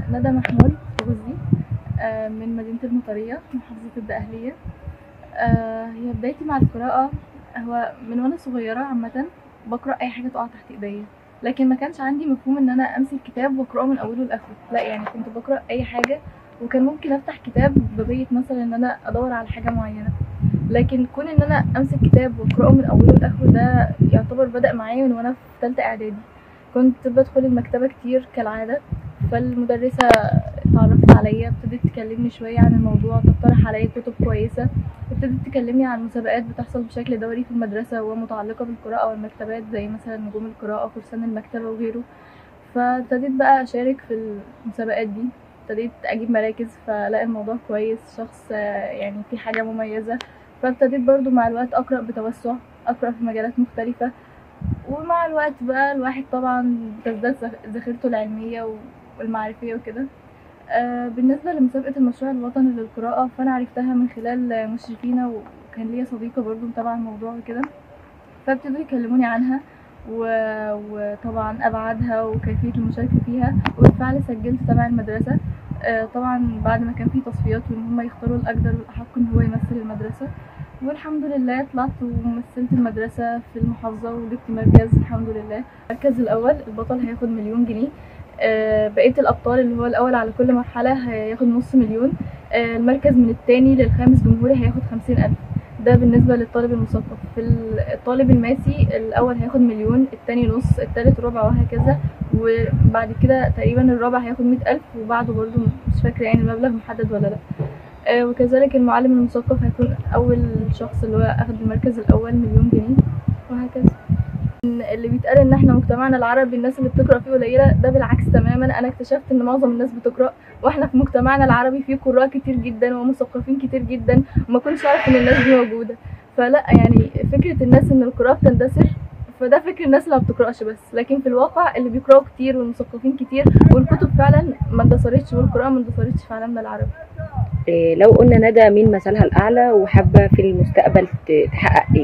ندى محمود غزي آه، من مدينة المطرية محافظة الدقهلية آه، هي بدايتي مع القراءة هو من وانا صغيرة عامة بقرأ أي حاجة تقع تحت إيديا لكن ما كانش عندي مفهوم ان انا امسك كتاب واقراه من اوله لاخره لا يعني كنت بقرا اي حاجه وكان ممكن افتح كتاب ببيت مثلا ان انا ادور على حاجه معينه لكن كون ان انا امسك كتاب واقراه من اوله لاخره ده يعتبر بدا معايا من وانا في ثالثه اعدادي كنت بدخل المكتبه كتير كالعاده فالمدرسه اتعرفت عليا ابتدت تكلمني شويه عن الموضوع تقترح عليا كتب كويسه ابتدت تكلمني عن مسابقات بتحصل بشكل دوري في المدرسه ومتعلقه بالقراءه والمكتبات زي مثلا نجوم القراءه فرسان المكتبه وغيره فابتديت بقى اشارك في المسابقات دي ابتديت اجيب مراكز فلاقي الموضوع كويس شخص آه، يعني في حاجه مميزه فابتديت برضو مع الوقت اقرا بتوسع اقرا في مجالات مختلفه ومع الوقت بقى الواحد طبعا بتزداد ذخ- ذاكرته العلميه والمعرفيه وكده آه، بالنسبة لمسابقة المشروع الوطني للقراءة فأنا عرفتها من خلال مشرفينا وكان ليا صديقة برضو متابعة الموضوع وكده فابتدوا يكلموني عنها و... وطبعا أبعادها وكيفية المشاركة فيها وبالفعل سجلت تبع المدرسة آه، طبعا بعد ما كان في تصفيات وإن هما يختاروا الأقدر والأحق إن هو يمثل المدرسة والحمد لله طلعت ومثلت المدرسة في المحافظة وجبت مركز الحمد لله المركز الأول البطل هياخد مليون جنيه آه، بقية الأبطال اللي هو الأول على كل مرحلة هياخد نص مليون آه، المركز من التاني للخامس جمهوري هياخد خمسين ألف ده بالنسبة للطالب المثقف في ال- الطالب الماسي الأول هياخد مليون التاني نص التالت ربع وهكذا وبعد كده تقريبا الرابع هياخد مئة ألف وبعده برضو مش فاكرة يعني المبلغ محدد ولا لأ آه، وكذلك المعلم المثقف هيكون أول شخص اللي هو أخد المركز الأول مليون جنيه وهكذا إن اللي بيتقال ان احنا مجتمعنا العربي الناس اللي بتقرا فيه قليله ده بالعكس تماما انا اكتشفت ان معظم الناس بتقرا واحنا في مجتمعنا العربي فيه قراء كتير جدا ومثقفين كتير جدا وما كنتش اعرف ان الناس دي موجوده فلا يعني فكره الناس ان القراءه بتندثر فده فكر الناس اللي ما بتقراش بس لكن في الواقع اللي بيقراوا كتير والمثقفين كتير والكتب فعلا ما اندثرتش والقراءه ما اندثرتش في عالمنا العربي إيه، لو قلنا ندى مين مثلها الأعلى وحابة في المستقبل ت- تحقق إيه؟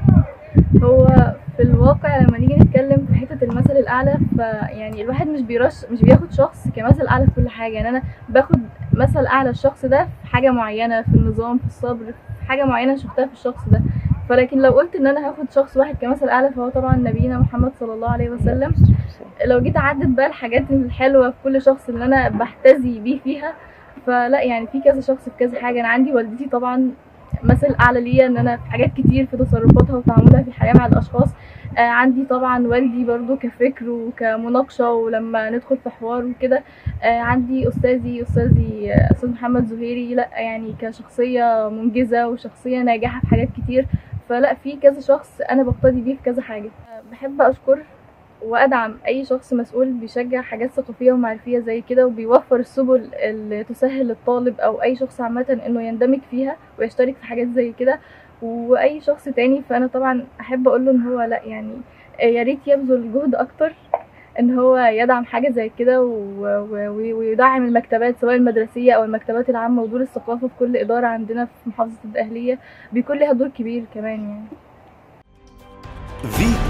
هو في الواقع لما نيجي نتكلم في حته المثل الاعلى فيعني الواحد مش بيرش مش بياخد شخص كمثل اعلى في كل حاجه يعني انا باخد مثل اعلى الشخص ده في حاجه معينه في النظام في الصبر في حاجه معينه شفتها في الشخص ده فلكن لو قلت ان انا هاخد شخص واحد كمثل اعلى فهو طبعا نبينا محمد صلى الله عليه وسلم لو جيت اعدد بقى الحاجات الحلوه في كل شخص اللي انا بحتذي بيه فيها فلا يعني في كذا شخص في كذا حاجه انا عندي والدتي طبعا مثل اعلى ليا ان انا في حاجات كتير في تصرفاتها وتعاملها في الحياه مع الاشخاص آه عندي طبعا والدي برضو كفكر وكمناقشه ولما ندخل في حوار وكده آه عندي استاذي استاذي آه، استاذ محمد زهيري لا يعني كشخصيه منجزه وشخصيه ناجحه في حاجات كتير فلا في كذا شخص انا بقتدي بيه في كذا حاجه آه، بحب اشكر وادعم اي شخص مسؤول بيشجع حاجات ثقافيه ومعرفيه زي كده وبيوفر السبل اللي تسهل للطالب او اي شخص عامه انه يندمج فيها ويشترك في حاجات زي كده واي شخص تاني فانا طبعا احب اقول له ان هو لا يعني يا ريت يبذل جهد اكتر ان هو يدعم حاجه زي كده و- و- ويدعم المكتبات سواء المدرسيه او المكتبات العامه ودور الثقافه في كل اداره عندنا في محافظه الدقهليه بيكون لها دور كبير كمان يعني فيتو